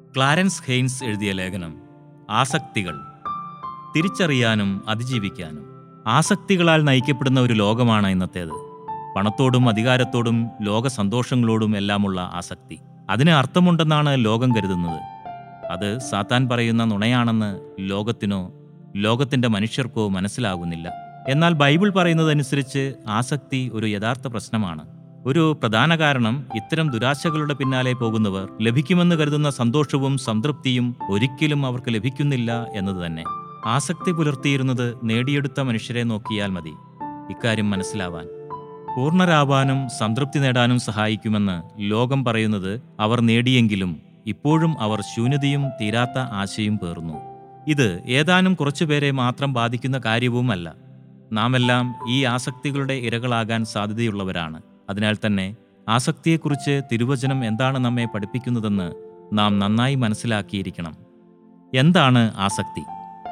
Clarence Heinz എഴുതിയ ലേഖനം ആസക്തികൾ തിരിച്ചറിയാനും അതിജീവിക്കാനും ആസക്തികളാൽ നയിക്കപ്പെടുന്ന ഒരു ലോകമാണ് ഇന്നത്തേത് പണത്തോടും അധികാരത്തോടും ലോക സന്തോഷങ്ങളോടും എല്ലാമുള്ള ആസക്തി അതിന് അർത്ഥമുണ്ടെന്നാണ് ലോകം കരുതുന്നത് അത് സാത്താൻ പറയുന്ന നുണയാണെന്ന് ലോകത്തിനോ ലോകത്തിന്റെ മനുഷ്യർക്കോ മനസ്സിലാകുന്നില്ല എന്നാൽ ബൈബിൾ പറയുന്നതനുസരിച്ച് ആസക്തി ഒരു യഥാർത്ഥ പ്രശ്നമാണ് ഒരു പ്രധാന കാരണം ഇത്തരം ദുരാശകളുടെ പിന്നാലെ പോകുന്നവർ ലഭിക്കുമെന്ന് കരുതുന്ന സന്തോഷവും സംതൃപ്തിയും ഒരിക്കലും അവർക്ക് ലഭിക്കുന്നില്ല എന്നത് തന്നെ ആസക്തി പുലർത്തിയിരുന്നത് നേടിയെടുത്ത മനുഷ്യരെ നോക്കിയാൽ മതി ഇക്കാര്യം മനസ്സിലാവാൻ പൂർണ്ണരാവാനും സംതൃപ്തി നേടാനും സഹായിക്കുമെന്ന് ലോകം പറയുന്നത് അവർ നേടിയെങ്കിലും ഇപ്പോഴും അവർ ശൂന്യതയും തീരാത്ത ആശയും പേറുന്നു ഇത് ഏതാനും കുറച്ചുപേരെ മാത്രം ബാധിക്കുന്ന കാര്യവുമല്ല നാമെല്ലാം ഈ ആസക്തികളുടെ ഇരകളാകാൻ സാധ്യതയുള്ളവരാണ് അതിനാൽ തന്നെ ആസക്തിയെക്കുറിച്ച് തിരുവചനം എന്താണ് നമ്മെ പഠിപ്പിക്കുന്നതെന്ന് നാം നന്നായി മനസ്സിലാക്കിയിരിക്കണം എന്താണ് ആസക്തി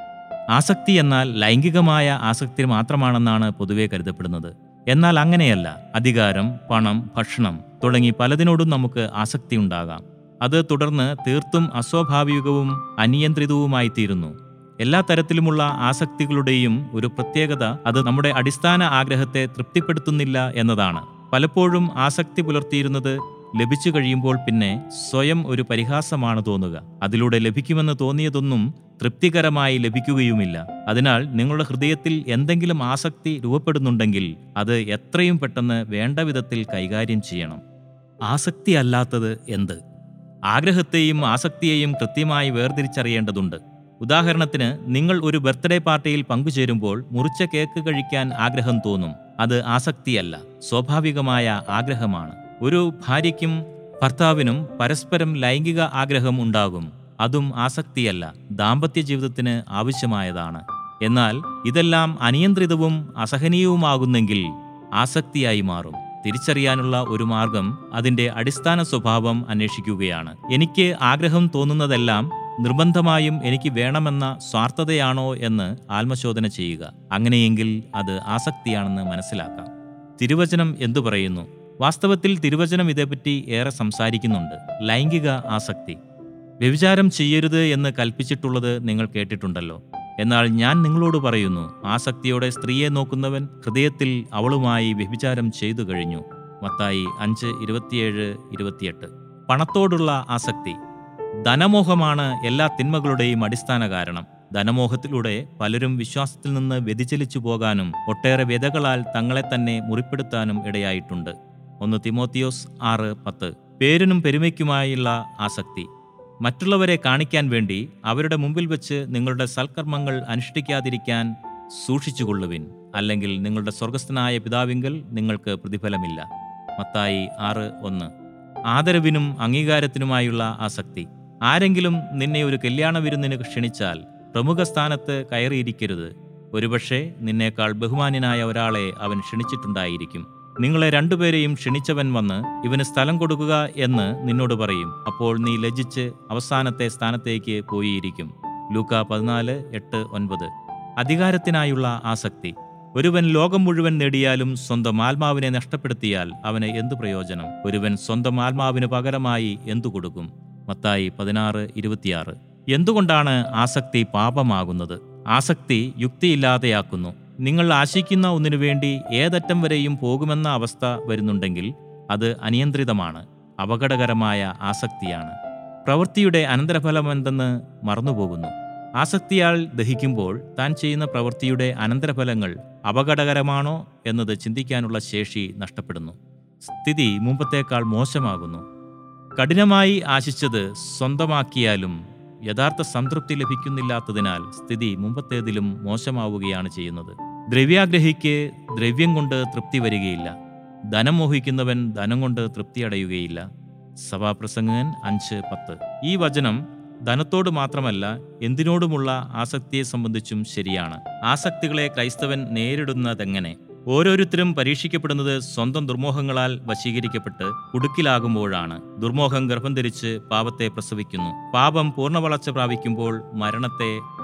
ആസക്തി എന്നാൽ ലൈംഗികമായ ആസക്തി മാത്രമാണെന്നാണ് പൊതുവെ കരുതപ്പെടുന്നത് എന്നാൽ അങ്ങനെയല്ല അധികാരം പണം ഭക്ഷണം തുടങ്ങി പലതിനോടും നമുക്ക് ആസക്തി ഉണ്ടാകാം അത് തുടർന്ന് തീർത്തും അസ്വാഭാവികവും അനിയന്ത്രിതവുമായി തീരുന്നു എല്ലാ തരത്തിലുമുള്ള ആസക്തികളുടെയും ഒരു പ്രത്യേകത അത് നമ്മുടെ അടിസ്ഥാന ആഗ്രഹത്തെ തൃപ്തിപ്പെടുത്തുന്നില്ല എന്നതാണ് പലപ്പോഴും ആസക്തി പുലർത്തിയിരുന്നത് ലഭിച്ചു കഴിയുമ്പോൾ പിന്നെ സ്വയം ഒരു പരിഹാസമാണ് തോന്നുക അതിലൂടെ ലഭിക്കുമെന്ന് തോന്നിയതൊന്നും തൃപ്തികരമായി ലഭിക്കുകയുമില്ല അതിനാൽ നിങ്ങളുടെ ഹൃദയത്തിൽ എന്തെങ്കിലും ആസക്തി രൂപപ്പെടുന്നുണ്ടെങ്കിൽ അത് എത്രയും പെട്ടെന്ന് വേണ്ട വിധത്തിൽ കൈകാര്യം ചെയ്യണം ആസക്തി അല്ലാത്തത് എന്ത് ആഗ്രഹത്തെയും ആസക്തിയെയും കൃത്യമായി വേർതിരിച്ചറിയേണ്ടതുണ്ട് ഉദാഹരണത്തിന് നിങ്ങൾ ഒരു ബർത്ത്ഡേ പാർട്ടിയിൽ പങ്കുചേരുമ്പോൾ മുറിച്ച കേക്ക് കഴിക്കാൻ ആഗ്രഹം തോന്നും അത് ആസക്തിയല്ല സ്വാഭാവികമായ ആഗ്രഹമാണ് ഒരു ഭാര്യയ്ക്കും ഭർത്താവിനും പരസ്പരം ലൈംഗിക ആഗ്രഹം ഉണ്ടാകും അതും ആസക്തിയല്ല ദാമ്പത്യ ജീവിതത്തിന് ആവശ്യമായതാണ് എന്നാൽ ഇതെല്ലാം അനിയന്ത്രിതവും അസഹനീയവുമാകുന്നെങ്കിൽ ആസക്തിയായി മാറും തിരിച്ചറിയാനുള്ള ഒരു മാർഗം അതിന്റെ അടിസ്ഥാന സ്വഭാവം അന്വേഷിക്കുകയാണ് എനിക്ക് ആഗ്രഹം തോന്നുന്നതെല്ലാം നിർബന്ധമായും എനിക്ക് വേണമെന്ന സ്വാർത്ഥതയാണോ എന്ന് ആത്മശോധന ചെയ്യുക അങ്ങനെയെങ്കിൽ അത് ആസക്തിയാണെന്ന് മനസ്സിലാക്കാം തിരുവചനം എന്തു പറയുന്നു വാസ്തവത്തിൽ തിരുവചനം ഇതേപ്പറ്റി ഏറെ സംസാരിക്കുന്നുണ്ട് ലൈംഗിക ആസക്തി വ്യഭിചാരം ചെയ്യരുത് എന്ന് കൽപ്പിച്ചിട്ടുള്ളത് നിങ്ങൾ കേട്ടിട്ടുണ്ടല്ലോ എന്നാൽ ഞാൻ നിങ്ങളോട് പറയുന്നു ആസക്തിയോടെ സ്ത്രീയെ നോക്കുന്നവൻ ഹൃദയത്തിൽ അവളുമായി വ്യഭിചാരം ചെയ്തു കഴിഞ്ഞു മത്തായി അഞ്ച് ഇരുപത്തിയേഴ് ഇരുപത്തിയെട്ട് പണത്തോടുള്ള ആസക്തി ധനമോഹമാണ് എല്ലാ തിന്മകളുടെയും അടിസ്ഥാന കാരണം ധനമോഹത്തിലൂടെ പലരും വിശ്വാസത്തിൽ നിന്ന് വ്യതിചലിച്ചു പോകാനും ഒട്ടേറെ വ്യതകളാൽ തങ്ങളെ തന്നെ മുറിപ്പെടുത്താനും ഇടയായിട്ടുണ്ട് ഒന്ന് തിമോത്തിയോസ് ആറ് പത്ത് പേരിനും പെരുമയ്ക്കുമായുള്ള ആസക്തി മറ്റുള്ളവരെ കാണിക്കാൻ വേണ്ടി അവരുടെ മുമ്പിൽ വെച്ച് നിങ്ങളുടെ സൽക്കർമ്മങ്ങൾ അനുഷ്ഠിക്കാതിരിക്കാൻ സൂക്ഷിച്ചുകൊള്ളുവിൻ അല്ലെങ്കിൽ നിങ്ങളുടെ സ്വർഗസ്ഥനായ പിതാവിങ്കൽ നിങ്ങൾക്ക് പ്രതിഫലമില്ല മത്തായി ആറ് ഒന്ന് ആദരവിനും അംഗീകാരത്തിനുമായുള്ള ആസക്തി ആരെങ്കിലും നിന്നെ ഒരു കല്യാണ വിരുന്നിന് ക്ഷണിച്ചാൽ പ്രമുഖ സ്ഥാനത്ത് കയറിയിരിക്കരുത് ഒരുപക്ഷെ നിന്നേക്കാൾ ബഹുമാന്യനായ ഒരാളെ അവൻ ക്ഷണിച്ചിട്ടുണ്ടായിരിക്കും നിങ്ങളെ രണ്ടുപേരെയും ക്ഷണിച്ചവൻ വന്ന് ഇവന് സ്ഥലം കൊടുക്കുക എന്ന് നിന്നോട് പറയും അപ്പോൾ നീ ലജ്ജിച്ച് അവസാനത്തെ സ്ഥാനത്തേക്ക് പോയിരിക്കും ലൂക്ക പതിനാല് എട്ട് ഒൻപത് അധികാരത്തിനായുള്ള ആസക്തി ഒരുവൻ ലോകം മുഴുവൻ നേടിയാലും സ്വന്തം ആത്മാവിനെ നഷ്ടപ്പെടുത്തിയാൽ അവന് എന്തു പ്രയോജനം ഒരുവൻ സ്വന്തം ആത്മാവിന് പകരമായി എന്തു കൊടുക്കും മത്തായി പതിനാറ് ഇരുപത്തിയാറ് എന്തുകൊണ്ടാണ് ആസക്തി പാപമാകുന്നത് ആസക്തി യുക്തിയില്ലാതെയാക്കുന്നു നിങ്ങൾ ആശിക്കുന്ന ഒന്നിനു വേണ്ടി ഏതറ്റം വരെയും പോകുമെന്ന അവസ്ഥ വരുന്നുണ്ടെങ്കിൽ അത് അനിയന്ത്രിതമാണ് അപകടകരമായ ആസക്തിയാണ് പ്രവൃത്തിയുടെ അനന്തരഫലമെന്തെന്ന് മറന്നുപോകുന്നു ആസക്തിയാൽ ദഹിക്കുമ്പോൾ താൻ ചെയ്യുന്ന പ്രവൃത്തിയുടെ അനന്തരഫലങ്ങൾ അപകടകരമാണോ എന്നത് ചിന്തിക്കാനുള്ള ശേഷി നഷ്ടപ്പെടുന്നു സ്ഥിതി മുമ്പത്തേക്കാൾ മോശമാകുന്നു കഠിനമായി ആശിച്ചത് സ്വന്തമാക്കിയാലും യഥാർത്ഥ സംതൃപ്തി ലഭിക്കുന്നില്ലാത്തതിനാൽ സ്ഥിതി മുമ്പത്തേതിലും മോശമാവുകയാണ് ചെയ്യുന്നത് ദ്രവ്യാഗ്രഹിക്ക് ദ്രവ്യം കൊണ്ട് തൃപ്തി വരികയില്ല ധനം മോഹിക്കുന്നവൻ ധനം കൊണ്ട് തൃപ്തി അടയുകയില്ല സഭാപ്രസംഗൻ അഞ്ച് പത്ത് ഈ വചനം ധനത്തോട് മാത്രമല്ല എന്തിനോടുമുള്ള ആസക്തിയെ സംബന്ധിച്ചും ശരിയാണ് ആസക്തികളെ ക്രൈസ്തവൻ നേരിടുന്നതെങ്ങനെ ഓരോരുത്തരും പരീക്ഷിക്കപ്പെടുന്നത് സ്വന്തം ദുർമോഹങ്ങളാൽ വശീകരിക്കപ്പെട്ട് കുടുക്കിലാകുമ്പോഴാണ് ദുർമോഹം ഗർഭം ധരിച്ച് പാപത്തെ പ്രസവിക്കുന്നു പാപം പൂർണ്ണ വളർച്ച പ്രാപിക്കുമ്പോൾ മരണത്തെ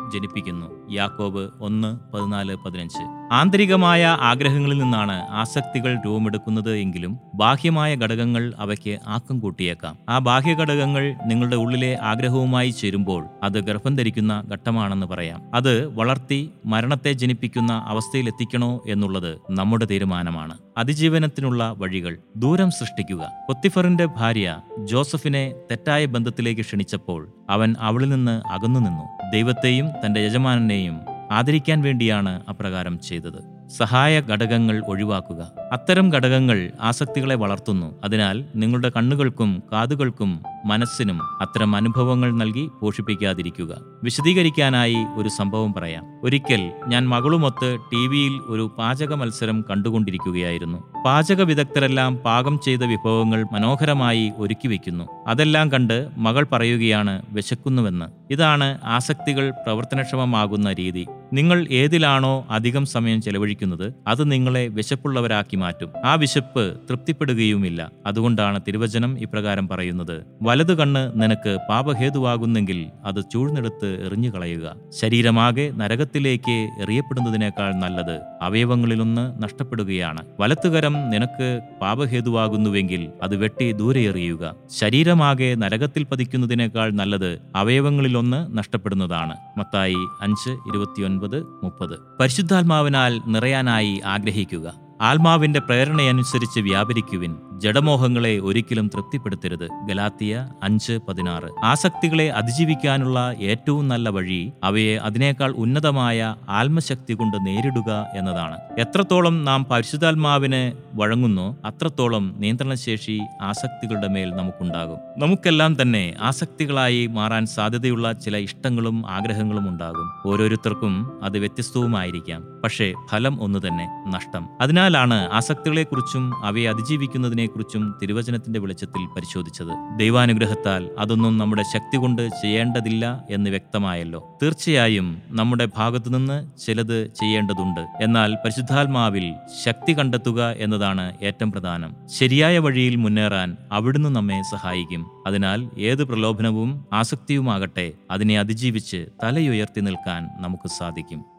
ജനിപ്പിക്കുന്നു യാക്കോബ് ഒന്ന് പതിനാല് പതിനഞ്ച് ആന്തരികമായ ആഗ്രഹങ്ങളിൽ നിന്നാണ് ആസക്തികൾ രൂപമെടുക്കുന്നത് എങ്കിലും ബാഹ്യമായ ഘടകങ്ങൾ അവയ്ക്ക് ആക്കം കൂട്ടിയേക്കാം ആ ബാഹ്യ ഘടകങ്ങൾ നിങ്ങളുടെ ഉള്ളിലെ ആഗ്രഹവുമായി ചേരുമ്പോൾ അത് ഗർഭം ധരിക്കുന്ന ഘട്ടമാണെന്ന് പറയാം അത് വളർത്തി മരണത്തെ ജനിപ്പിക്കുന്ന അവസ്ഥയിലെത്തിക്കണോ എന്നുള്ളത് നമ്മുടെ തീരുമാനമാണ് അതിജീവനത്തിനുള്ള വഴികൾ ദൂരം സൃഷ്ടിക്കുക പൊത്തിഫറിന്റെ ഭാര്യ ജോസഫിനെ തെറ്റായ ബന്ധത്തിലേക്ക് ക്ഷണിച്ചപ്പോൾ അവൻ അവളിൽ നിന്ന് അകന്നു നിന്നു ദൈവത്തെയും തന്റെ യജമാനനെയും ആദരിക്കാൻ വേണ്ടിയാണ് അപ്രകാരം ചെയ്തത് സഹായ ഘടകങ്ങൾ ഒഴിവാക്കുക അത്തരം ഘടകങ്ങൾ ആസക്തികളെ വളർത്തുന്നു അതിനാൽ നിങ്ങളുടെ കണ്ണുകൾക്കും കാതുകൾക്കും മനസ്സിനും അത്തരം അനുഭവങ്ങൾ നൽകി പോഷിപ്പിക്കാതിരിക്കുക വിശദീകരിക്കാനായി ഒരു സംഭവം പറയാം ഒരിക്കൽ ഞാൻ മകളുമൊത്ത് ടി വിയിൽ ഒരു പാചക മത്സരം കണ്ടുകൊണ്ടിരിക്കുകയായിരുന്നു പാചക വിദഗ്ധരെല്ലാം പാകം ചെയ്ത വിഭവങ്ങൾ മനോഹരമായി ഒരുക്കി വെക്കുന്നു അതെല്ലാം കണ്ട് മകൾ പറയുകയാണ് വിശക്കുന്നുവെന്ന് ഇതാണ് ആസക്തികൾ പ്രവർത്തനക്ഷമമാകുന്ന രീതി നിങ്ങൾ ഏതിലാണോ അധികം സമയം ചെലവഴിക്കുന്നത് അത് നിങ്ങളെ വിശപ്പുള്ളവരാക്കി മാറ്റും ആ വിശപ്പ് തൃപ്തിപ്പെടുകയുമില്ല അതുകൊണ്ടാണ് തിരുവചനം ഇപ്രകാരം പറയുന്നത് വലതു കണ്ണ് നിനക്ക് പാപഹേതുവാകുന്നെങ്കിൽ അത് ചൂഴ്ന്നെടുത്ത് എറിഞ്ഞു കളയുക ശരീരമാകെ നരകത്തിലേക്ക് എറിയപ്പെടുന്നതിനേക്കാൾ നല്ലത് അവയവങ്ങളിലൊന്ന് നഷ്ടപ്പെടുകയാണ് വലത്തുകരം നിനക്ക് പാപഹേതുവാകുന്നുവെങ്കിൽ അത് വെട്ടി ദൂരെ എറിയുക ശരീരമാകെ നരകത്തിൽ പതിക്കുന്നതിനേക്കാൾ നല്ലത് അവയവങ്ങളിലൊന്ന് നഷ്ടപ്പെടുന്നതാണ് മത്തായി അഞ്ച് ഇരുപത്തിയൊൻപത് മുപ്പത് പരിശുദ്ധാത്മാവിനാൽ നിറയാനായി ആഗ്രഹിക്കുക ആത്മാവിന്റെ പ്രേരണയനുസരിച്ച് വ്യാപരിക്കുവിൻ ജഡമോഹങ്ങളെ ഒരിക്കലും തൃപ്തിപ്പെടുത്തരുത് ഗലാത്തിയ അഞ്ച് പതിനാറ് ആസക്തികളെ അതിജീവിക്കാനുള്ള ഏറ്റവും നല്ല വഴി അവയെ അതിനേക്കാൾ ഉന്നതമായ ആത്മശക്തി കൊണ്ട് നേരിടുക എന്നതാണ് എത്രത്തോളം നാം പരിശുദ്ധാത്മാവിന് വഴങ്ങുന്നോ അത്രത്തോളം നിയന്ത്രണശേഷി ആസക്തികളുടെ മേൽ നമുക്കുണ്ടാകും നമുക്കെല്ലാം തന്നെ ആസക്തികളായി മാറാൻ സാധ്യതയുള്ള ചില ഇഷ്ടങ്ങളും ആഗ്രഹങ്ങളും ഉണ്ടാകും ഓരോരുത്തർക്കും അത് വ്യത്യസ്തവുമായിരിക്കാം പക്ഷേ ഫലം ഒന്നു തന്നെ നഷ്ടം അതിനാലാണ് ആസക്തികളെക്കുറിച്ചും അവയെ അതിജീവിക്കുന്നതിനെക്കുറിച്ചും തിരുവചനത്തിന്റെ വെളിച്ചത്തിൽ പരിശോധിച്ചത് ദൈവാനുഗ്രഹത്താൽ അതൊന്നും നമ്മുടെ ശക്തി കൊണ്ട് ചെയ്യേണ്ടതില്ല എന്ന് വ്യക്തമായല്ലോ തീർച്ചയായും നമ്മുടെ ഭാഗത്തുനിന്ന് ചിലത് ചെയ്യേണ്ടതുണ്ട് എന്നാൽ പരിശുദ്ധാത്മാവിൽ ശക്തി കണ്ടെത്തുക എന്നതാണ് ഏറ്റവും പ്രധാനം ശരിയായ വഴിയിൽ മുന്നേറാൻ അവിടുന്ന് നമ്മെ സഹായിക്കും അതിനാൽ ഏത് പ്രലോഭനവും ആസക്തിയുമാകട്ടെ അതിനെ അതിജീവിച്ച് തലയുയർത്തി നിൽക്കാൻ നമുക്ക് സാധിക്കും